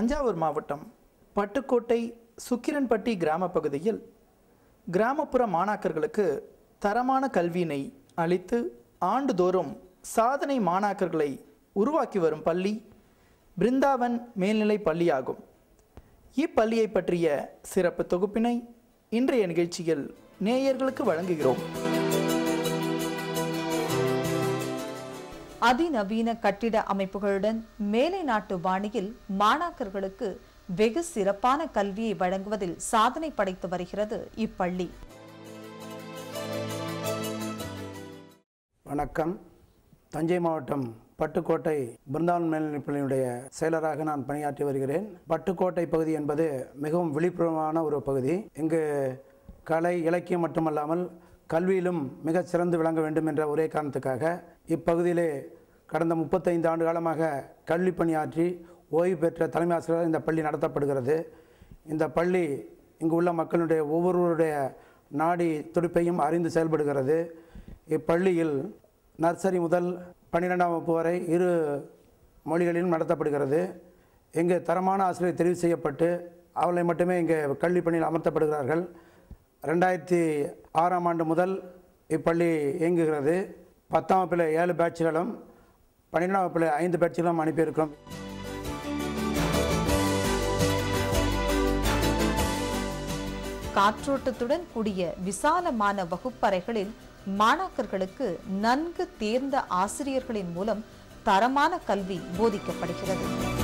தஞ்சாவூர் மாவட்டம் பட்டுக்கோட்டை சுக்கிரன்பட்டி கிராம பகுதியில் கிராமப்புற மாணாக்கர்களுக்கு தரமான கல்வியினை அளித்து ஆண்டுதோறும் சாதனை மாணாக்கர்களை உருவாக்கி வரும் பள்ளி பிருந்தாவன் மேல்நிலை பள்ளியாகும் இப்பள்ளியை பற்றிய சிறப்பு தொகுப்பினை இன்றைய நிகழ்ச்சியில் நேயர்களுக்கு வழங்குகிறோம் அதிநவீன கட்டிட அமைப்புகளுடன் மேலை நாட்டு பாணியில் மாணாக்கர்களுக்கு வெகு சிறப்பான கல்வியை வழங்குவதில் சாதனை படைத்து வருகிறது இப்பள்ளி வணக்கம் தஞ்சை மாவட்டம் பட்டுக்கோட்டை பிருந்தாவன் மேல்நிலைப்பள்ளியினுடைய செயலராக நான் பணியாற்றி வருகிறேன் பட்டுக்கோட்டை பகுதி என்பது மிகவும் விழிப்புணர்வான ஒரு பகுதி இங்கு கலை இலக்கியம் மட்டுமல்லாமல் கல்வியிலும் மிக சிறந்து விளங்க வேண்டும் என்ற ஒரே காரணத்துக்காக இப்பகுதியிலே கடந்த முப்பத்தைந்து ஆண்டு காலமாக கல்வி பணியாற்றி ஓய்வு பெற்ற தலைமை ஆசிரியர் இந்த பள்ளி நடத்தப்படுகிறது இந்த பள்ளி இங்கு உள்ள மக்களுடைய ஒவ்வொருவருடைய நாடி துடிப்பையும் அறிந்து செயல்படுகிறது இப்பள்ளியில் நர்சரி முதல் பன்னிரெண்டாம் வகுப்பு வரை இரு மொழிகளிலும் நடத்தப்படுகிறது இங்கு தரமான ஆசிரியர் தெரிவு செய்யப்பட்டு அவர்களை மட்டுமே இங்கே கல்வி பணியில் அமர்த்தப்படுகிறார்கள் ரெண்டாயிரத்தி ஆறாம் ஆண்டு முதல் இப்பள்ளி இயங்குகிறது பத்தாம் வகுப்பில் ஏழு பேட்சுகளும் பன்னிரெண்டாம் வகுப்பில் ஐந்து பேட்சுகளும் அனுப்பியிருக்கிறோம் காற்றோட்டத்துடன் கூடிய விசாலமான வகுப்பறைகளில் மாணாக்கர்களுக்கு நன்கு தேர்ந்த ஆசிரியர்களின் மூலம் தரமான கல்வி போதிக்கப்படுகிறது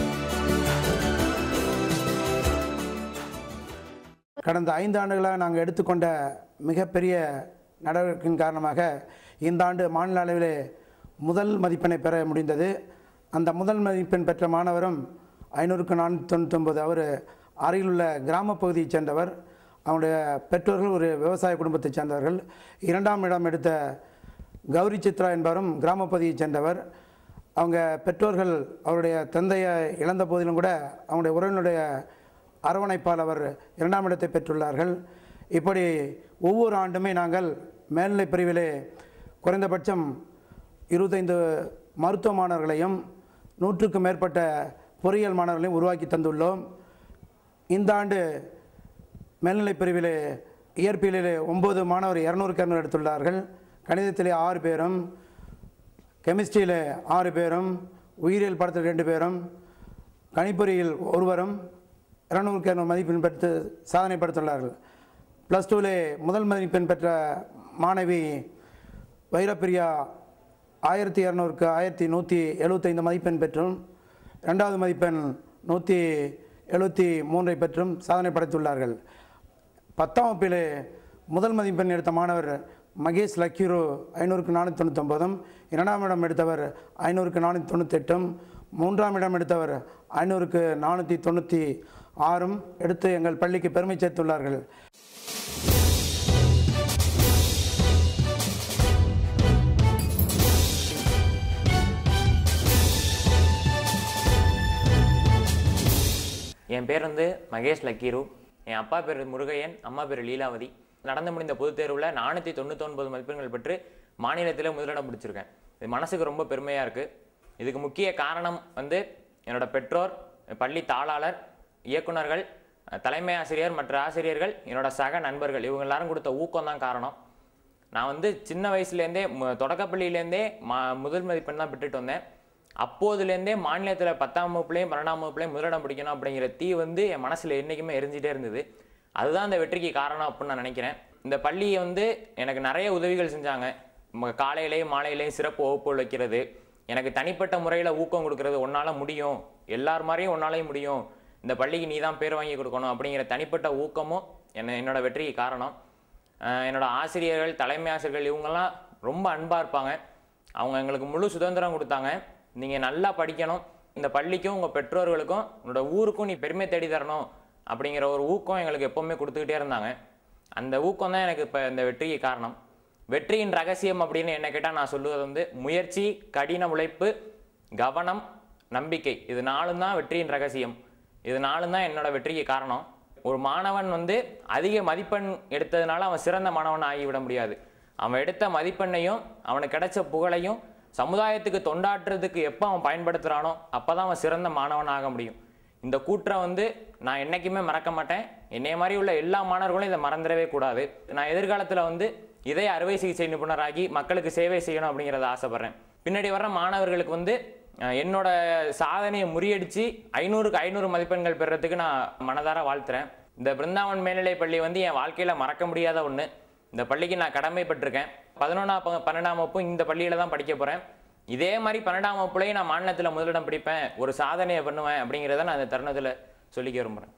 கடந்த ஐந்து ஆண்டுகளாக நாங்கள் எடுத்துக்கொண்ட மிகப்பெரிய நடவடிக்கையின் காரணமாக இந்த ஆண்டு மாநில அளவிலே முதல் மதிப்பெண்ணை பெற முடிந்தது அந்த முதல் மதிப்பெண் பெற்ற மாணவரும் ஐநூறுக்கு நானூற்றி தொண்ணூத்தொம்பது அவர் அருகிலுள்ள கிராமப் பகுதியைச் சேர்ந்தவர் அவருடைய பெற்றோர்கள் ஒரு விவசாய குடும்பத்தைச் சேர்ந்தவர்கள் இரண்டாம் இடம் எடுத்த கௌரி சித்ரா என்பவரும் கிராமப் பகுதியைச் சேர்ந்தவர் அவங்க பெற்றோர்கள் அவருடைய தந்தையை இழந்த போதிலும் கூட அவங்களுடைய உறவினுடைய அரவணைப்பால் அவர் இரண்டாம் இடத்தை பெற்றுள்ளார்கள் இப்படி ஒவ்வொரு ஆண்டுமே நாங்கள் மேல்நிலை பிரிவிலே குறைந்தபட்சம் இருபத்தைந்து மருத்துவ மாணவர்களையும் நூற்றுக்கும் மேற்பட்ட பொறியியல் மாணவர்களையும் உருவாக்கி தந்துள்ளோம் இந்த ஆண்டு மேல்நிலைப் பிரிவிலே இயற்பியலிலே ஒம்பது மாணவர் இரநூறுக்கு இரநூறு எடுத்துள்ளார்கள் கணிதத்திலே ஆறு பேரும் கெமிஸ்ட்ரியில் ஆறு பேரும் உயிரியல் பாடத்தில் ரெண்டு பேரும் கணிப்பொறியில் ஒருவரும் இரநூறுக்கு இரநூறு மதிப்பெண் பெற்று சாதனை படுத்துள்ளார்கள் ப்ளஸ் டூவிலே முதல் மதிப்பெண் பெற்ற மாணவி வைரப்பிரியா ஆயிரத்தி இரநூறுக்கு ஆயிரத்தி நூற்றி எழுபத்தைந்து மதிப்பெண் பெற்றும் ரெண்டாவது மதிப்பெண் நூற்றி எழுபத்தி மூன்றை பெற்றும் சாதனை படைத்துள்ளார்கள் பத்தாம் வகுப்பிலே முதல் மதிப்பெண் எடுத்த மாணவர் மகேஷ் லக்கீரு ஐநூறுக்கு நானூற்றி தொண்ணூத்தொம்பதும் இரண்டாம் இடம் எடுத்தவர் ஐநூறுக்கு நானூற்றி தொண்ணூத்தெட்டும் மூன்றாம் இடம் எடுத்தவர் ஐநூறுக்கு நானூற்றி தொண்ணூற்றி ஆறும் எடுத்து எங்கள் பள்ளிக்கு பெருமை சேர்த்துள்ளார்கள் என் பேர் வந்து மகேஷ் லக்கீரு என் அப்பா பேர் முருகையன் அம்மா பேர் லீலாவதி நடந்து முடிந்த பொதுத் தேர்வில் நானூற்றி தொண்ணூத்தொன்பது மதிப்பெண்கள் பெற்று மாநிலத்தில் முதலிடம் பிடிச்சிருக்கேன் இது மனசுக்கு ரொம்ப பெருமையாக இருக்குது இதுக்கு முக்கிய காரணம் வந்து என்னோட பெற்றோர் பள்ளி தாளாளர் இயக்குனர்கள் தலைமை ஆசிரியர் மற்ற ஆசிரியர்கள் என்னோட சக நண்பர்கள் இவங்க எல்லாரும் கொடுத்த ஊக்கம் தான் காரணம் நான் வந்து சின்ன வயசுலேருந்தே மு- தொடக்கப்பள்ளியிலேருந்தே மா முதல் மதிப்பெண் தான் பெற்றுட்டு வந்தேன் அப்போதுலேருந்தே மாநிலத்தில் பத்தாம் வகுப்புலையும் பன்னெண்டாம் வகுப்புலையும் முதலிடம் பிடிக்கணும் அப்படிங்கிற தீ வந்து என் மனசில் என்றைக்குமே எரிஞ்சிட்டே இருந்தது அதுதான் இந்த வெற்றிக்கு காரணம் அப்படின்னு நான் நினைக்கிறேன் இந்த பள்ளியை வந்து எனக்கு நிறைய உதவிகள் செஞ்சாங்க ம- காலையிலேயும் மாலையிலேயும் சிறப்பு வகுப்புகள் வைக்கிறது எனக்கு தனிப்பட்ட முறையில் ஊக்கம் கொடுக்கறது உன்னால் முடியும் எல்லார் மாதிரியும் உன்னாலையும் முடியும் இந்த பள்ளிக்கு நீ தான் பேர் வாங்கி கொடுக்கணும் அப்படிங்கிற தனிப்பட்ட ஊக்கமும் என்ன என்னோட வெற்றிக்கு காரணம் அஹ் என்னோட ஆசிரியர்கள் தலைமை ஆசிரியர்கள் இவங்கெல்லாம் ரொம்ப அன்பாக இருப்பாங்க அவங்க எங்களுக்கு முழு சுதந்திரம் கொடுத்தாங்க நீங்கள் நல்லா படிக்கணும் இந்த பள்ளிக்கும் உங்கள் பெற்றோர்களுக்கும் உன்னோட ஊருக்கும் நீ பெருமை தேடி தரணும் அப்படிங்கிற ஒரு ஊக்கம் எங்களுக்கு எப்போவுமே கொடுத்துக்கிட்டே இருந்தாங்க அந்த ஊக்கம் தான் எனக்கு இப்போ இந்த வெற்றிக்கு காரணம் வெற்றியின் ரகசியம் அப்படின்னு என்ன கேட்டால் நான் சொல்லுவது வந்து முயற்சி கடின உழைப்பு கவனம் நம்பிக்கை இது நாலும் தான் வெற்றியின் ரகசியம் இது நாலும் தான் என்னோட வெற்றிக்கு காரணம் ஒரு மாணவன் வந்து அதிக மதிப்பெண் எடுத்ததுனால அவன் சிறந்த மாணவன் ஆகிவிட முடியாது அவன் எடுத்த மதிப்பெண்ணையும் அவனுக்கு கிடைச்ச புகழையும் சமுதாயத்துக்கு தொண்டாற்றுறதுக்கு எப்போ அவன் பயன்படுத்துகிறானோ அப்போ தான் அவன் சிறந்த மாணவன் ஆக முடியும் இந்த கூற்றை வந்து நான் என்னைக்குமே மறக்க மாட்டேன் என்னைய மாதிரி உள்ள எல்லா மாணவர்களும் இதை மறந்துடவே கூடாது நான் எதிர்காலத்தில் வந்து இதய அறுவை சிகிச்சை நிபுணராகி மக்களுக்கு சேவை செய்யணும் அப்படிங்கிறத ஆசைப்பட்றேன் பின்னாடி வர்ற மாணவர்களுக்கு வந்து அஹ், என்னோட சாதனையை முறியடிச்சு ஐநூறுக்கு ஐநூறு மதிப்பெண்கள் பெறறதுக்கு நான் மனதார வாழ்த்துறேன் இந்த பிருந்தாவன் மேல்நிலை பள்ளி வந்து என் வாழ்க்கையில் மறக்க முடியாத ஒன்று இந்த பள்ளிக்கு நான் கடமைப்பட்டிருக்கேன் பதினொன்றாம் ப- பன்னெண்டாம் வகுப்பும் இந்த பள்ளியில் தான் படிக்க போகிறேன் இதே மாதிரி பன்னெண்டாம் வகுப்புலேயும் நான் மாநிலத்தில் முதலிடம் பிடிப்பேன் ஒரு சாதனையை பண்ணுவேன் அப்படிங்கிறத நான் இந்த தருணத்தில் சொல்லிக்க விரும்புகிறேன்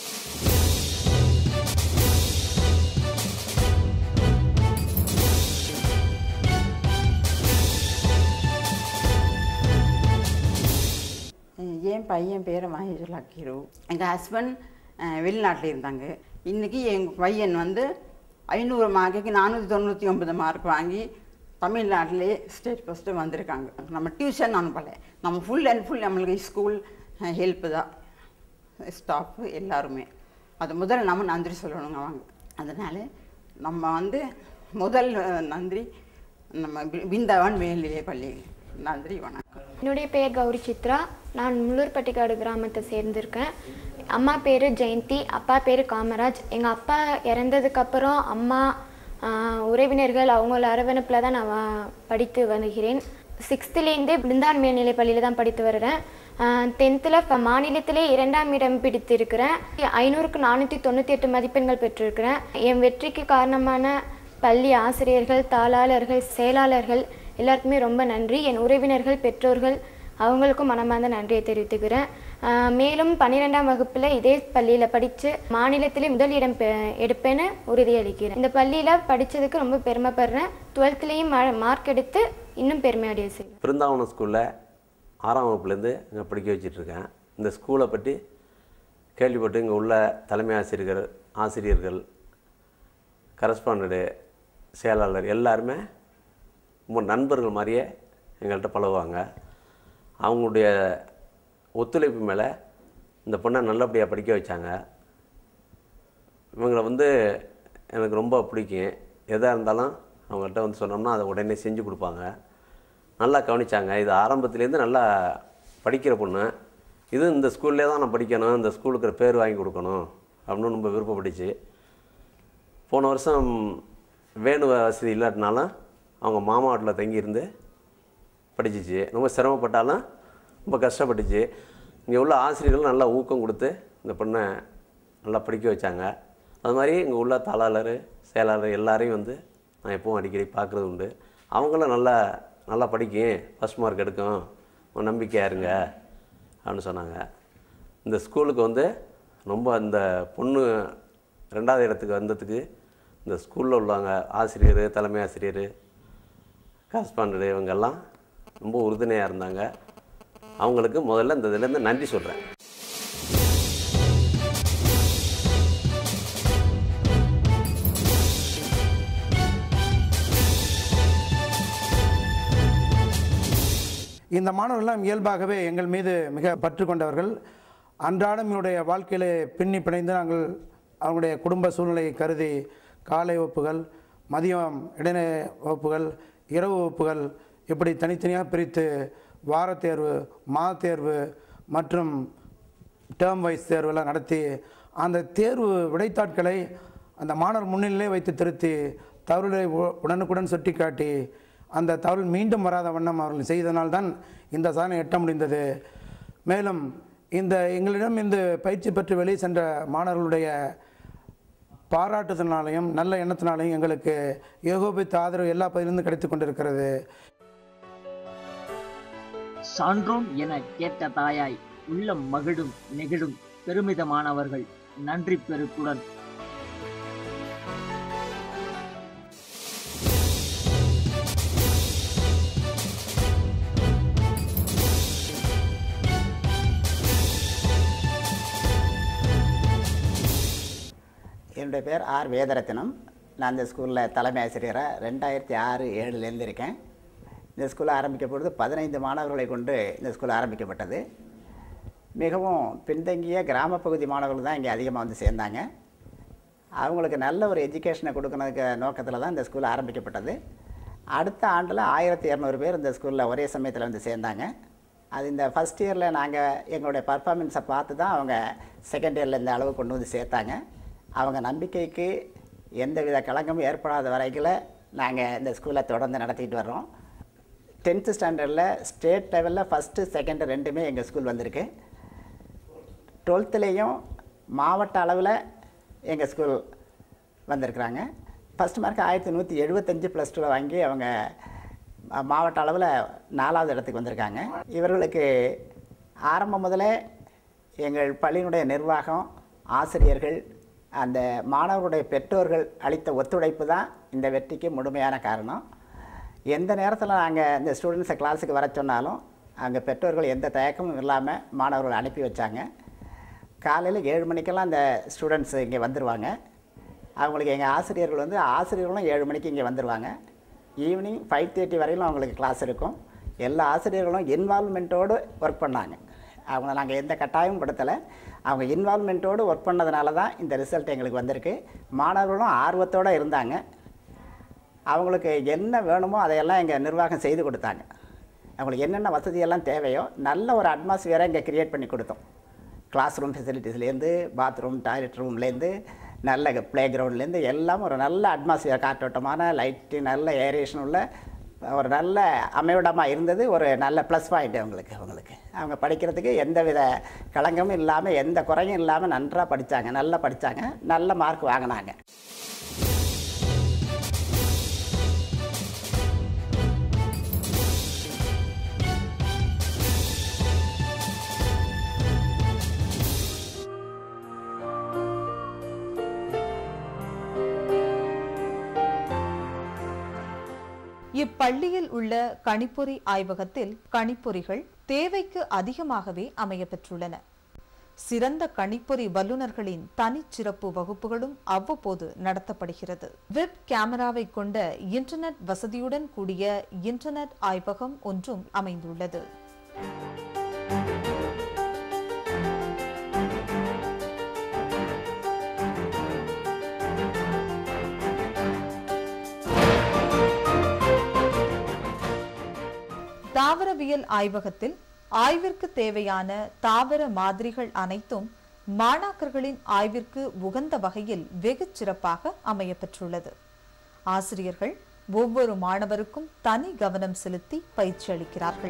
என் பையன் பேர் மகேஷ் லக்கீரு எங்கள் ஹஸ்பண்ட் வெளிநாட்டில் இருந்தாங்க இன்றைக்கி எங்கள் பையன் வந்து ஐநூறு மார்க்குக்கு நானூற்றி தொண்ணூற்றி ஒன்பது மார்க் வாங்கி தமிழ்நாட்டிலே ஸ்டேட் ஃபஸ்ட்டு வந்திருக்காங்க நம்ம டியூஷன் அனுப்பலை நம்ம ஃபுல் அண்ட் ஃபுல் நம்மளுக்கு ஸ்கூல் ஹெல்ப்பு தான் ஸ்டாஃப் எல்லாருமே அது முதல்ல நம்ம நன்றி சொல்லணுங்க அவங்க அதனால் நம்ம வந்து முதல் அஹ், நன்றி நம்ம வி- விந்தாவன் மேல்நிலை பள்ளி நன்றி வணக்கம் என்னுடைய பெயர் கௌரி சித்ரா நான் முள்ளூர்பட்டிக்காடு கிராமத்தை சேர்ந்திருக்கேன் அம்மா பேர் ஜெயந்தி அப்பா பேர் காமராஜ் எங்கள் அப்பா இறந்ததுக்கப்புறம் அம்மா ஆஹ், உறவினர்கள் அவங்கள அரவணைப்பில் தான் நான் வா- படித்து வருகிறேன் சிக்ஸ்த்துலேருந்தே பிருந்தான் மேல்நிலை பள்ளியில் தான் படித்து வருகிறேன் டென்த்தில் மாநிலத்திலே இரண்டாம் இடம் பிடித்திருக்கிறேன் ஐநூறுக்கு நானூற்றி தொண்ணூற்றி எட்டு மதிப்பெண்கள் பெற்றிருக்கிறேன் என் வெற்றிக்கு காரணமான பள்ளி ஆசிரியர்கள் தாளாளர்கள் செயலாளர்கள் எல்லாருக்குமே ரொம்ப நன்றி என் உறவினர்கள் பெற்றோர்கள் அவங்களுக்கும் மனமார்ந்த நன்றியை தெரிவித்துக்கிறேன் ஆஹ் மேலும் பன்னிரெண்டாம் வகுப்பில் இதே பள்ளியில் படித்து மாநிலத்திலே முதல் இடம் பெ- எடுப்பேன்னு உறுதியளிக்கிறேன் இந்த பள்ளியில் படித்ததுக்கு ரொம்ப பெருமைப்படுறேன் டுவெல்த்லேயும் மார்க் எடுத்து இன்னும் பெருமையடைய செய்வேன் பிருந்தாவனம் ஸ்கூலில் ஆறாம் வகுப்புலேருந்து இங்கே படிக்க வச்சிட்ருக்கேன் இந்த ஸ்கூலை பற்றி கேள்விப்பட்டு இங்கே உள்ள தலைமை ஆசிரியர்கள் ஆசிரியர்கள் கரஸ்பாண்டடு செயலாளர் எல்லாருமே ரொம்ப நண்பர்கள் மாதிரியே எங்கள்கிட்ட பழகுவாங்க அவங்களுடைய ஒத்துழைப்பு மேலே இந்த பொண்ணை நல்லபடியாக படிக்க வச்சாங்க இவங்களை வந்து எனக்கு ரொம்ப பிடிக்கும் எதாக இருந்தாலும் அவங்கள்ட்ட வந்து சொன்னோம்னா அதை உடனே செஞ்சு கொடுப்பாங்க நல்லா கவனிச்சாங்க இது ஆரம்பத்துலேருந்து நல்லா படிக்கிற பொண்ணு இது இந்த ஸ்கூல்லே தான் நான் படிக்கணும் இந்த ஸ்கூலுக்கு ஒரு பேர் வாங்கி கொடுக்கணும் அப்படின்னு ரொம்ப விருப்பப்பட்டுச்சு போன வருஷம் வேணு வசதி இல்லாட்டினாலும் அவங்க மாமா வீட்டில் தங்கியிருந்து படிச்சிச்சு ரொம்ப சிரமப்பட்டாலும் ரொம்ப கஷ்டப்பட்டுச்சு இங்கே உள்ள ஆசிரியர்கள் நல்லா ஊக்கம் கொடுத்து இந்த பொண்ணை நல்லா படிக்க வச்சாங்க அது மாதிரி இங்கே உள்ள தாளாளர் செயலாளர் எல்லாரையும் வந்து நான் எப்பவும் அடிக்கடி பார்க்குறது உண்டு அவங்களும் நல்லா நல்லா படிக்கும் ஃபஸ்ட் மார்க் எடுக்கும் உன் நம்பிக்கையாக இருங்க அப்படின்னு சொன்னாங்க இந்த ஸ்கூலுக்கு வந்து ரொம்ப இந்த பொண்ணு ரெண்டாவது இடத்துக்கு வந்ததுக்கு இந்த ஸ்கூலில் உள்ளவங்க ஆசிரியர் தலைமை ஆசிரியர் கரஸ்பாண்டடு இவங்கெல்லாம் ரொம்ப உறுதுணையாக இருந்தாங்க அவங்களுக்கு முதல்ல இந்த இதுலேருந்து நன்றி சொல்கிறேன் இந்த மாணவர்கள்லாம் இயல்பாகவே எங்கள் மீது மிக பற்று கொண்டவர்கள் அன்றாடம் என்னுடைய வாழ்க்கையிலே பின்னி பிணைந்து நாங்கள் அவங்களுடைய குடும்ப சூழ்நிலையை கருதி காலை வகுப்புகள் மதியம் இடைநிலை வகுப்புகள் இரவு வகுப்புகள் இப்படி தனித்தனியாக பிரித்து வாரத் தேர்வு மாதத் தேர்வு மற்றும் டேர்ம் வைஸ் தேர்வெல்லாம் நடத்தி அந்த தேர்வு விடைத்தாட்களை அந்த மாணவர் முன்னிலையிலே வைத்து திருத்தி தவறுகளை உ- உடனுக்குடன் சுட்டிக்காட்டி அந்த தவறு மீண்டும் வராத வண்ணம் அவர்கள் செய்தனால்தான் இந்த சாதனை எட்ட முடிந்தது மேலும் இந்த எங்களிடம் இந்த பயிற்சி பெற்று வெளியே சென்ற மாணவர்களுடைய பாராட்டுதனாலையும் நல்ல எண்ணத்தினாலையும் எங்களுக்கு ஏகோபித்த ஆதரவு எல்லா பகுதியிலிருந்து கிடைத்து கொண்டிருக்கிறது சான்றோன் என கேட்ட தாயாய் உள்ளம் மகிழும் நெகிழும் பெருமிதமானவர்கள் நன்றி பெருக்குடன் என்னுடைய பேர் ஆர் வேதரத்தினம் நான் இந்த ஸ்கூலில் தலைமை ஆசிரியராக ரெண்டாயிரத்தி ஆறு ஏழுலேருந்து இருக்கேன் இந்த ஸ்கூல் ஆரம்பிக்கப்பொழுது பதினைந்து மாணவர்களை கொண்டு இந்த ஸ்கூல் ஆரம்பிக்கப்பட்டது மிகவும் பின்தங்கிய கிராம பகுதி மாணவர்கள் தான் இங்கே அதிகமாக வந்து சேர்ந்தாங்க அவங்களுக்கு நல்ல ஒரு எஜுகேஷனை கொடுக்கறதுக்கு நோக்கத்தில் தான் இந்த ஸ்கூல் ஆரம்பிக்கப்பட்டது அடுத்த ஆண்டில் ஆயிரத்தி இரநூறு பேர் இந்த ஸ்கூலில் ஒரே சமயத்தில் வந்து சேர்ந்தாங்க அது இந்த ஃபஸ்ட் இயரில் நாங்கள் எங்களுடைய பர்ஃபார்மன்ஸை பார்த்து தான் அவங்க செகண்ட் இயரில் இந்த அளவு கொண்டு வந்து சேர்த்தாங்க அவங்க நம்பிக்கைக்கு எந்தவித களங்கமும் ஏற்படாத வரைக்கும் நாங்கள் இந்த ஸ்கூலை தொடர்ந்து நடத்திட்டு வர்றோம் டென்த்து ஸ்டாண்டர்டில் ஸ்டேட் லெவலில் ஃபஸ்ட்டு செகண்டு ரெண்டுமே எங்கள் ஸ்கூல் வந்திருக்கு டுவெல்த்துலேயும் மாவட்ட அளவில் எங்கள் ஸ்கூல் வந்திருக்கிறாங்க ஃபஸ்ட் மார்க் ஆயிரத்தி நூற்றி எழுபத்தஞ்சு ப்ளஸ் டூவில் வாங்கி அவங்க மா- மாவட்ட அளவில் நாலாவது இடத்துக்கு வந்திருக்காங்க இவர்களுக்கு ஆரம்பம் முதலே எங்கள் பள்ளியினுடைய நிர்வாகம் ஆசிரியர்கள் அந்த மாணவர்களுடைய பெற்றோர்கள் அளித்த ஒத்துழைப்பு தான் இந்த வெற்றிக்கு முழுமையான காரணம் எந்த நேரத்தில் நாங்கள் இந்த ஸ்டூடெண்ட்ஸை கிளாஸுக்கு வர சொன்னாலும் அங்கே பெற்றோர்கள் எந்த தயக்கமும் இல்லாமல் மாணவர்களை அனுப்பி வச்சாங்க காலையில் ஏழு மணிக்கெல்லாம் அந்த ஸ்டூடெண்ட்ஸ் இங்கே வந்துடுவாங்க அவங்களுக்கு எங்கள் ஆசிரியர்கள் வந்து ஆசிரியர்களும் ஏழு மணிக்கு இங்கே வந்துடுவாங்க ஈவினிங் ஃபைவ் தேர்ட்டி வரையிலும் அவங்களுக்கு கிளாஸ் இருக்கும் எல்லா ஆசிரியர்களும் இன்வால்மெண்ட்டோடு ஒர்க் பண்ணாங்க அவங்கள நாங்கள் எந்த கட்டாயமும் படுத்தலை அவங்க இன்வால்மெண்ட்டோடு ஒர்க் பண்ணதுனால தான் இந்த ரிசல்ட் எங்களுக்கு வந்திருக்கு மாணவர்களும் ஆர்வத்தோடு இருந்தாங்க அவங்களுக்கு என்ன வேணுமோ அதையெல்லாம் எங்கள் நிர்வாகம் செய்து கொடுத்தாங்க அவங்களுக்கு என்னென்ன வசதியெல்லாம் தேவையோ நல்ல ஒரு அட்மாஸ்பியரை இங்கே கிரியேட் பண்ணி கொடுத்தோம் கிளாஸ் ரூம் ஃபெசிலிட்டிஸ்லேருந்து பாத்ரூம் டாய்லெட் ரூம்லேருந்து நல்ல ப்ளே கிரவுண்ட்லேருந்து எல்லாம் ஒரு நல்ல அட்மாஸ்பியர் காற்றோட்டமான லைட்டு நல்ல ஏரியேஷன் உள்ள ஒரு நல்ல அமைவிடமாக இருந்தது ஒரு நல்ல ப்ளஸ் பாயிண்ட் அவங்களுக்கு அவங்களுக்கு அவங்க படிக்கிறதுக்கு எந்தவித களங்கமும் இல்லாமல் எந்த குறையும் இல்லாமல் நன்றாக படித்தாங்க நல்லா படித்தாங்க நல்ல மார்க் வாங்கினாங்க இப்பள்ளியில் உள்ள கணிப்பொறி ஆய்வகத்தில் கணிப்பொறிகள் தேவைக்கு அதிகமாகவே அமையப்பெற்றுள்ளன சிறந்த கணிப்பொறி வல்லுநர்களின் தனிச்சிறப்பு வகுப்புகளும் அவ்வப்போது நடத்தப்படுகிறது வெப் கேமராவை கொண்ட இன்டர்நெட் வசதியுடன் கூடிய இன்டர்நெட் ஆய்வகம் ஒன்றும் அமைந்துள்ளது தாவரவியல் ஆய்வகத்தில் ஆய்விற்கு தேவையான தாவர மாதிரிகள் அனைத்தும் மாணாக்கர்களின் ஆய்விற்கு உகந்த வகையில் வெகு சிறப்பாக அமையப்பெற்றுள்ளது ஆசிரியர்கள் ஒவ்வொரு மாணவருக்கும் தனி கவனம் செலுத்தி பயிற்சி அளிக்கிறார்கள்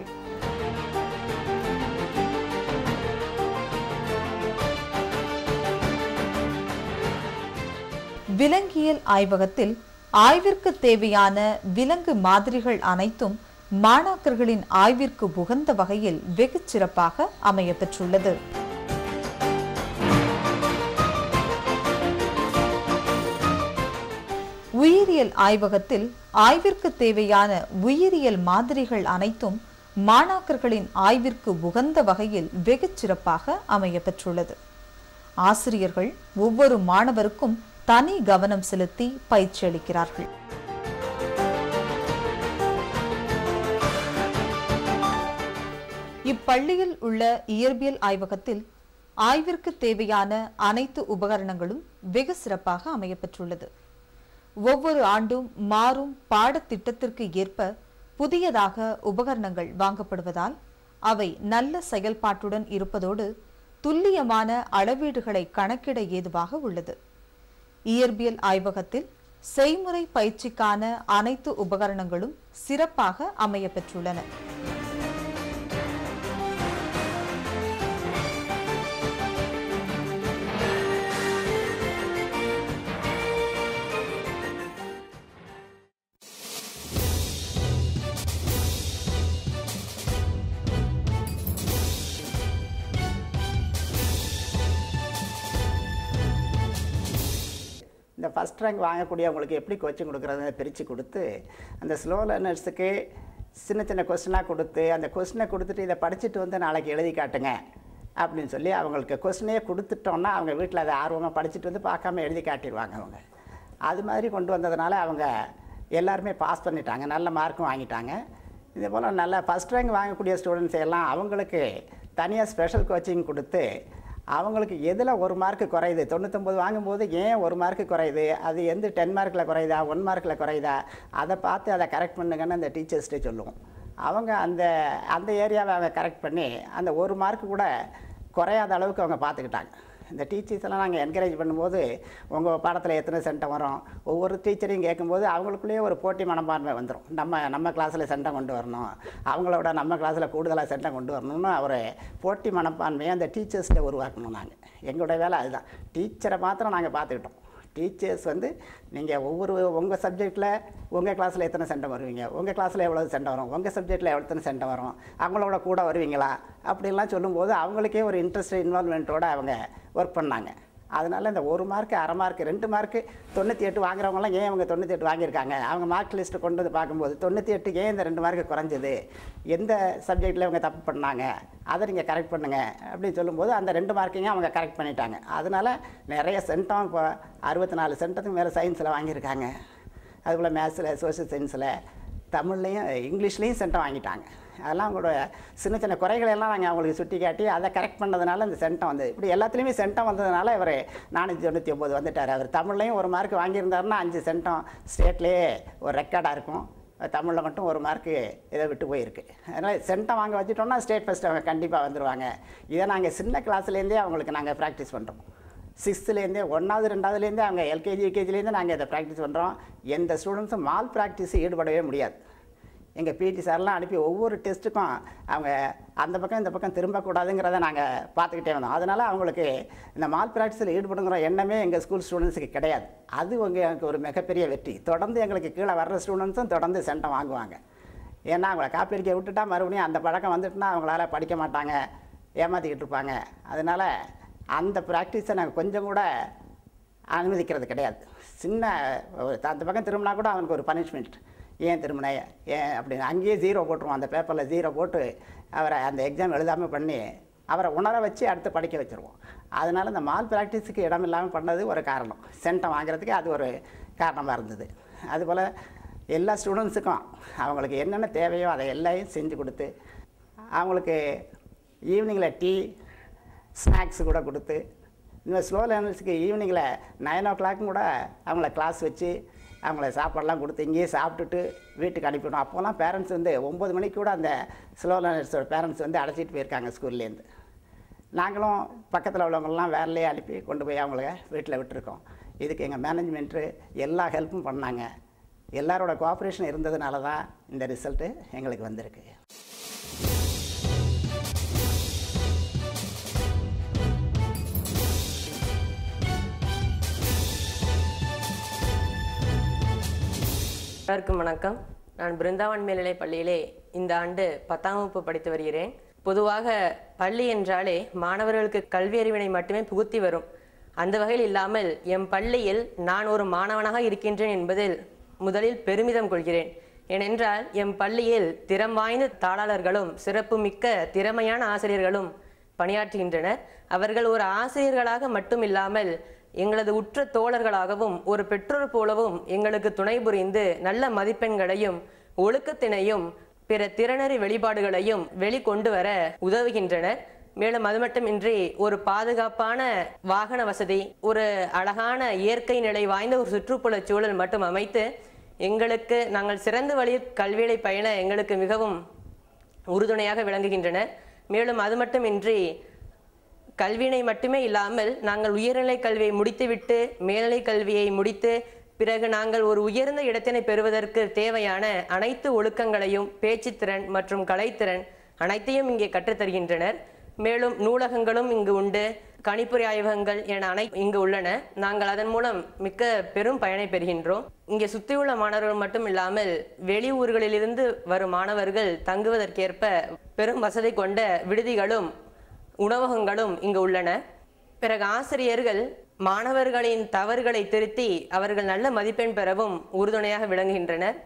விலங்கியல் ஆய்வகத்தில் ஆய்விற்கு தேவையான விலங்கு மாதிரிகள் அனைத்தும் மாணாக்கர்களின் ஆய்விற்கு உகந்த வகையில் வெகு சிறப்பாக அமையப்பெற்றுள்ளது உயிரியல் ஆய்வகத்தில் ஆய்விற்கு தேவையான உயிரியல் மாதிரிகள் அனைத்தும் மாணாக்கர்களின் ஆய்விற்கு உகந்த வகையில் வெகு சிறப்பாக அமையப்பெற்றுள்ளது ஆசிரியர்கள் ஒவ்வொரு மாணவருக்கும் தனி கவனம் செலுத்தி பயிற்சி அளிக்கிறார்கள் இப்பள்ளியில் உள்ள இயற்பியல் ஆய்வகத்தில் ஆய்விற்கு தேவையான அனைத்து உபகரணங்களும் வெகு சிறப்பாக அமையப்பெற்றுள்ளது ஒவ்வொரு ஆண்டும் மாறும் பாடத்திட்டத்திற்கு ஏற்ப புதியதாக உபகரணங்கள் வாங்கப்படுவதால் அவை நல்ல செயல்பாட்டுடன் இருப்பதோடு துல்லியமான அளவீடுகளை கணக்கிட ஏதுவாக உள்ளது இயற்பியல் ஆய்வகத்தில் செய்முறை பயிற்சிக்கான அனைத்து உபகரணங்களும் சிறப்பாக அமையப்பெற்றுள்ளன இந்த ஃபஸ்ட் ரேங்க் வாங்கக்கூடியவங்களுக்கு எப்படி கோச்சிங் கொடுக்குறதுன்னு பிரித்து கொடுத்து அந்த ஸ்லோ லேர்னர்ஸுக்கு சின்ன சின்ன கொஸ்டினாக கொடுத்து அந்த கொஸ்டினை கொடுத்துட்டு இதை படிச்சுட்டு வந்து நாளைக்கு எழுதி காட்டுங்க அப்படின்னு சொல்லி அவங்களுக்கு கொஸ்டினே கொடுத்துட்டோன்னா அவங்க வீட்டில் அதை ஆர்வமாக படிச்சுட்டு வந்து பார்க்காம எழுதி காட்டிடுவாங்க அவங்க அது மாதிரி கொண்டு வந்ததுனால அவங்க எல்லாருமே பாஸ் பண்ணிட்டாங்க நல்ல மார்க்கும் வாங்கிட்டாங்க இதே போல் நல்ல ஃபஸ்ட் ரேங்க் வாங்கக்கூடிய ஸ்டூடெண்ட்ஸ் எல்லாம் அவங்களுக்கு தனியாக ஸ்பெஷல் கோச்சிங் கொடுத்து அவங்களுக்கு எதில் ஒரு மார்க்கு குறையுது தொண்ணூத்தொம்பது வாங்கும்போது ஏன் ஒரு மார்க்கு குறையுது அது எந்த டென் மார்க்கில் குறையுதா ஒன் மார்க்கில் குறையுதா அதை பார்த்து அதை கரெக்ட் பண்ணுங்கன்னு அந்த டீச்சர்ஸ்ட்டே சொல்லுவோம் அவங்க அந்த அந்த ஏரியாவை அவங்க கரெக்ட் பண்ணி அந்த ஒரு மார்க் கூட குறையாத அளவுக்கு அவங்க பார்த்துக்கிட்டாங்க இந்த டீச்சர்ஸ் எல்லாம் நாங்கள் என்கரேஜ் பண்ணும்போது உங்கள் பாடத்தில் எத்தனை சென்டம் வரும் ஒவ்வொரு டீச்சரையும் கேட்கும்போது அவங்களுக்குள்ளேயே ஒரு போட்டி மனப்பான்மை வந்துடும் நம்ம நம்ம கிளாஸில் சென்டம் கொண்டு வரணும் அவங்களோட நம்ம கிளாஸில் கூடுதலாக சென்டம் கொண்டு வரணும்னு ஒரு போட்டி மனப்பான்மையை அந்த டீச்சர்ஸில் உருவாக்கணும் நாங்கள் எங்களுடைய வேலை அதுதான் டீச்சரை மாத்திரம் நாங்கள் பார்த்துக்கிட்டோம் டீச்சர்ஸ் வந்து நீங்கள் ஒவ்வொரு உங்கள் சப்ஜெக்டில் உங்கள் கிளாஸில் எத்தனை சென்டம் வருவீங்க உங்கள் கிளாஸில் எவ்வளோ சென்டம் வரும் உங்கள் சப்ஜெக்டில் எத்தனை சென்டம் வரும் அவங்களோட கூட வருவீங்களா அப்படின்லாம் சொல்லும்போது அவங்களுக்கே ஒரு இன்ட்ரெஸ்ட் இன்வால்மெண்ட்டோடு அவங்க ஒர்க் பண்ணாங்க அதனால இந்த ஒரு மார்க்கு அரை மார்க் ரெண்டு மார்க்கு தொண்ணூற்றி எட்டு வாங்குறவங்களாம் ஏன் அவங்க தொண்ணூற்றி எட்டு வாங்கியிருக்காங்க அவங்க மார்க் லிஸ்ட்டு கொண்டு வந்து பார்க்கும்போது தொண்ணூற்றி எட்டுக்கு ஏன் இந்த ரெண்டு மார்க்கு குறைஞ்சது எந்த சப்ஜெக்டில் இவங்க தப்பு பண்ணாங்க அதை நீங்கள் கரெக்ட் பண்ணுங்க அப்படின்னு சொல்லும்போது அந்த ரெண்டு மார்க்கையும் அவங்க கரெக்ட் பண்ணிட்டாங்க அதனால நிறைய சென்டம் இப்போ அறுபத்தி நாலு சென்டத்துக்கு மேலே சயின்ஸில் வாங்கியிருக்காங்க அதுபோல் மேத்ஸில் சோஷியல் சயின்ஸில் தமிழ்லையும் இங்கிலீஷ்லேயும் சென்டம் வாங்கிட்டாங்க அதெல்லாம் அவங்களோட சின்ன சின்ன குறைகளை எல்லாம் நாங்கள் அவங்களுக்கு சுட்டி காட்டி அதை கரெக்ட் பண்ணதுனால இந்த சென்டம் வந்து இப்படி எல்லாத்துலேயுமே சென்டம் வந்ததுனால இவர் நானூற்றி தொண்ணூற்றி ஒம்பது வந்துட்டார் அவர் தமிழ்லையும் ஒரு மார்க் வாங்கியிருந்தாருன்னா அஞ்சு சென்டம் ஸ்டேட்லேயே ஒரு ரெக்கார்டாக இருக்கும் தமிழில் மட்டும் ஒரு மார்க்கு இதை விட்டு போயிருக்கு அதனால் சென்டம் வாங்க வச்சுட்டோம்னா ஸ்டேட் ஃபஸ்ட் அவங்க கண்டிப்பாக வந்துடுவாங்க இதை நாங்கள் சின்ன கிளாஸ்லேருந்தே அவங்களுக்கு நாங்கள் ப்ராக்டிஸ் பண்ணுறோம் சிக்ஸ்த்துலேருந்தே ஒன்றாவது ரெண்டாவதுலேருந்தே அவங்க எல்கேஜி யூகேஜிலேருந்து நாங்கள் இதை ப்ராக்டிஸ் பண்ணுறோம் எந்த ஸ்டூடெண்ட்ஸும் மால் ப்ராக்டிஸ் ஈடுபடவே முடியாது எங்கள் பிடி சார்லாம் அனுப்பி ஒவ்வொரு டெஸ்ட்டுக்கும் அவங்க அந்த பக்கம் இந்த பக்கம் திரும்பக்கூடாதுங்கிறத நாங்கள் பார்த்துக்கிட்டே வந்தோம் அதனால் அவங்களுக்கு இந்த மால் ப்ராக்டிஸில் ஈடுபடுங்கிற எண்ணமே எங்கள் ஸ்கூல் ஸ்டூடெண்ட்ஸுக்கு கிடையாது அது உங்க எனக்கு ஒரு மிகப்பெரிய வெற்றி தொடர்ந்து எங்களுக்கு கீழே வர்ற ஸ்டூடெண்ட்ஸும் தொடர்ந்து சென்டம் வாங்குவாங்க ஏன்னா அவங்கள காப்பி அடிக்க விட்டுட்டா மறுபடியும் அந்த பழக்கம் வந்துட்டுனா அவங்களால படிக்க மாட்டாங்க ஏமாற்றிக்கிட்டு இருப்பாங்க அதனால் அந்த ப்ராக்டிஸை நாங்கள் கொஞ்சம் கூட அனுமதிக்கிறது கிடையாது சின்ன ஒரு அந்த பக்கம் திரும்பினா கூட அவனுக்கு ஒரு பனிஷ்மெண்ட் ஏன் திரும்பின ஏன் அப்படின்னு அங்கேயே ஜீரோ போட்டுருவோம் அந்த பேப்பரில் ஜீரோ போட்டு அவரை அந்த எக்ஸாம் எழுதாமல் பண்ணி அவரை உணர வச்சு அடுத்து படிக்க வச்சுருவோம் அதனால் இந்த மால் ப்ராக்டிஸுக்கு இடம் இல்லாமல் பண்ணது ஒரு காரணம் சென்டம் வாங்குறதுக்கு அது ஒரு காரணமாக இருந்தது அதுபோல் எல்லா ஸ்டூடெண்ட்ஸுக்கும் அவங்களுக்கு என்னென்ன தேவையோ அதை எல்லாத்தையும் செஞ்சு கொடுத்து அவங்களுக்கு ஈவினிங்கில் டீ ஸ்நாக்ஸ் கூட கொடுத்து இந்த ஸ்லோ லேர்னர்ஸுக்கு ஈவினிங்கில் நைன் ஓ கிளாக்கும் கூட அவங்கள கிளாஸ் வச்சு அவங்கள சாப்பாடெல்லாம் கொடுத்து இங்கேயே சாப்பிட்டுட்டு வீட்டுக்கு அனுப்பிவிடும் அப்போல்லாம் பேரண்ட்ஸ் வந்து ஒம்பது மணிக்கு கூட அந்த ஸ்லோ லேர்னர்ஸோட பேரண்ட்ஸ் வந்து அழைச்சிட்டு போயிருக்காங்க ஸ்கூல்லேருந்து நாங்களும் பக்கத்தில் உள்ளவங்களெலாம் வேலையே அனுப்பி கொண்டு போய் அவங்கள வீட்டில் விட்டுருக்கோம் இதுக்கு எங்கள் மேனேஜ்மெண்ட்டு எல்லா ஹெல்ப்பும் பண்ணாங்க எல்லாரோட கோஆப்ரேஷன் இருந்ததுனால தான் இந்த ரிசல்ட்டு எங்களுக்கு வந்திருக்கு எல்லாருக்கும் வணக்கம் நான் பிருந்தாவன் மேல்நிலைப் பள்ளியிலே இந்த ஆண்டு பத்தாம் வகுப்பு படித்து வருகிறேன் பொதுவாக பள்ளி என்றாலே மாணவர்களுக்கு கல்வி அறிவினை மட்டுமே புகுத்தி வரும் அந்த வகையில் இல்லாமல் எம் பள்ளியில் நான் ஒரு மாணவனாக இருக்கின்றேன் என்பதில் முதலில் பெருமிதம் கொள்கிறேன் ஏனென்றால் எம் பள்ளியில் திறம் வாய்ந்த தாளாளர்களும் சிறப்புமிக்க திறமையான ஆசிரியர்களும் பணியாற்றுகின்றனர் அவர்கள் ஒரு ஆசிரியர்களாக மட்டும் இல்லாமல் எங்களது உற்ற தோழர்களாகவும் ஒரு பெற்றோர் போலவும் எங்களுக்கு துணை புரிந்து நல்ல மதிப்பெண்களையும் ஒழுக்கத்தினையும் பிற திறனறி வெளிப்பாடுகளையும் வெளிக்கொண்டு வர உதவுகின்றனர் மேலும் அது மட்டுமின்றி ஒரு பாதுகாப்பான வாகன வசதி ஒரு அழகான இயற்கை நிலை வாய்ந்த ஒரு சுற்றுப்புற சூழல் மட்டும் அமைத்து எங்களுக்கு நாங்கள் சிறந்த வழியில் கல்வியை பயில எங்களுக்கு மிகவும் உறுதுணையாக விளங்குகின்றனர் மேலும் அது மட்டுமின்றி கல்வியினை மட்டுமே இல்லாமல் நாங்கள் உயர்நிலை கல்வியை முடித்துவிட்டு மேல்நிலை கல்வியை முடித்து பிறகு நாங்கள் ஒரு உயர்ந்த இடத்தினை பெறுவதற்கு தேவையான அனைத்து ஒழுக்கங்களையும் பேச்சுத்திறன் மற்றும் கலைத்திறன் அனைத்தையும் இங்கே கற்றுத்தருகின்றனர் மேலும் நூலகங்களும் இங்கு உண்டு கணிப்பொறி ஆய்வகங்கள் என அனை இங்கு உள்ளன நாங்கள் அதன் மூலம் மிக்க பெரும் பயனை பெறுகின்றோம் இங்கே சுற்றியுள்ள மாணவர்கள் மட்டும் இல்லாமல் வெளியூர்களிலிருந்து வரும் மாணவர்கள் தங்குவதற்கேற்ப பெரும் வசதி கொண்ட விடுதிகளும் உணவகங்களும் இங்கு உள்ளன பிறகு ஆசிரியர்கள் மாணவர்களின் தவறுகளை திருத்தி அவர்கள் நல்ல மதிப்பெண் பெறவும் உறுதுணையாக விளங்குகின்றனர்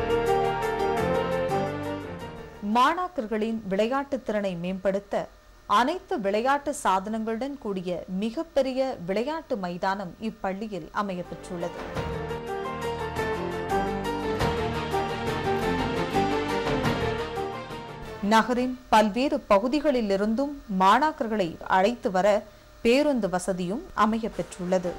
மாணாக்கர்களின் விளையாட்டுத் திறனை மேம்படுத்த அனைத்து விளையாட்டு சாதனங்களுடன் கூடிய மிகப்பெரிய விளையாட்டு மைதானம் இப்பள்ளியில் அமையப்பெற்றுள்ளது நகரின் பல்வேறு பகுதிகளிலிருந்தும் மாணாக்கர்களை அழைத்து வர பேருந்து வசதியும் அமையப்பெற்றுள்ளது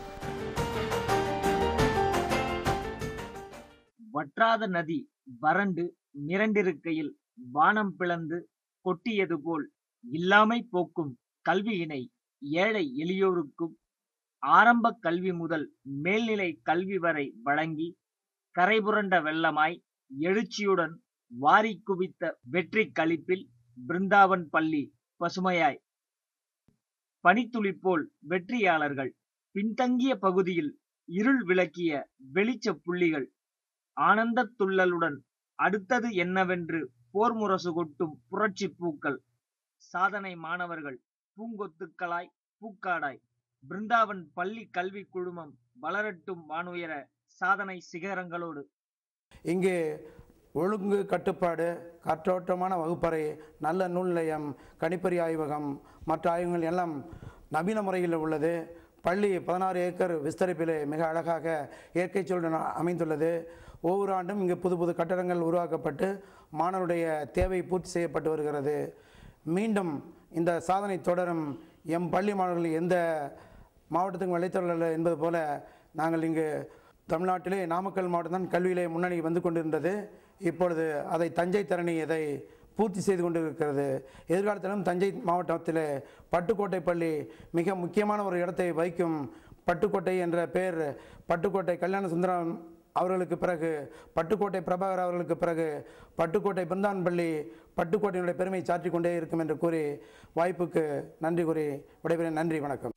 வற்றாத நதி வறண்டு மிரண்டிருக்கையில் வானம் பிளந்து கொட்டியது போல் இல்லாமை போக்கும் கல்வியினை ஏழை எளியோருக்கும் ஆரம்ப கல்வி முதல் மேல்நிலை கல்வி வரை வழங்கி கரைபுரண்ட வெள்ளமாய் எழுச்சியுடன் வாரி குவித்த வெற்றி களிப்பில் பிருந்தாவன் பள்ளி பசுமையாய் பனித்துளி போல் வெற்றியாளர்கள் பின்தங்கிய பகுதியில் இருள் விளக்கிய வெளிச்ச புள்ளிகள் ஆனந்தத் துள்ளலுடன் அடுத்தது என்னவென்று போர் முரசு கொட்டும் புரட்சி பூக்கள் சாதனை மாணவர்கள் பூங்கொத்துக்களாய் பூக்காடாய் பிருந்தாவன் பள்ளி கல்வி குழுமம் வளரட்டும் வானுயர சாதனை சிகரங்களோடு இங்கு ஒழுங்கு கட்டுப்பாடு காற்றோட்டமான வகுப்பறை நல்ல நூல் நிலையம் கணிப்பொறி ஆய்வகம் மற்ற ஆய்வகங்கள் எல்லாம் நவீன முறையில் உள்ளது பள்ளி பதினாறு ஏக்கர் விஸ்தரிப்பிலே மிக அழகாக இயற்கை சூழல் அமைந்துள்ளது ஒவ்வொரு ஆண்டும் இங்கு புது புது கட்டடங்கள் உருவாக்கப்பட்டு மாணவருடைய தேவை பூர்த்தி செய்யப்பட்டு வருகிறது மீண்டும் இந்த சாதனை தொடரும் எம் பள்ளி மாணவர்கள் எந்த மாவட்டத்துக்கும் வழித்தரல என்பது போல நாங்கள் இங்கு தமிழ்நாட்டிலே நாமக்கல் மாவட்டம் தான் கல்வியிலே முன்னணி வந்து கொண்டிருந்தது இப்பொழுது அதை தஞ்சை தரணி இதை பூர்த்தி செய்து கொண்டிருக்கிறது எதிர்காலத்திலும் தஞ்சை மாவட்டத்தில் பட்டுக்கோட்டை பள்ளி மிக முக்கியமான ஒரு இடத்தை வகிக்கும் பட்டுக்கோட்டை என்ற பெயர் பட்டுக்கோட்டை கல்யாண சுந்தரம் அவர்களுக்கு பிறகு பட்டுக்கோட்டை பிரபாகர் அவர்களுக்கு பிறகு பட்டுக்கோட்டை பிருந்தான் பள்ளி பட்டுக்கோட்டையினுடைய பெருமை சாற்றிக் கொண்டே இருக்கும் என்று கூறி வாய்ப்புக்கு நன்றி கூறி விடைபெறுகிறேன் நன்றி வணக்கம்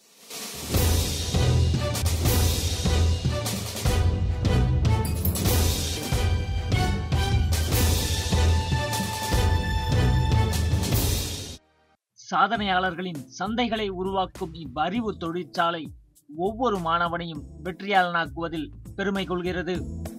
சாதனையாளர்களின் சந்தைகளை உருவாக்கும் இவ்வறிவு தொழிற்சாலை ஒவ்வொரு மாணவனையும் வெற்றியாளனாக்குவதில் பெருமை கொள்கிறது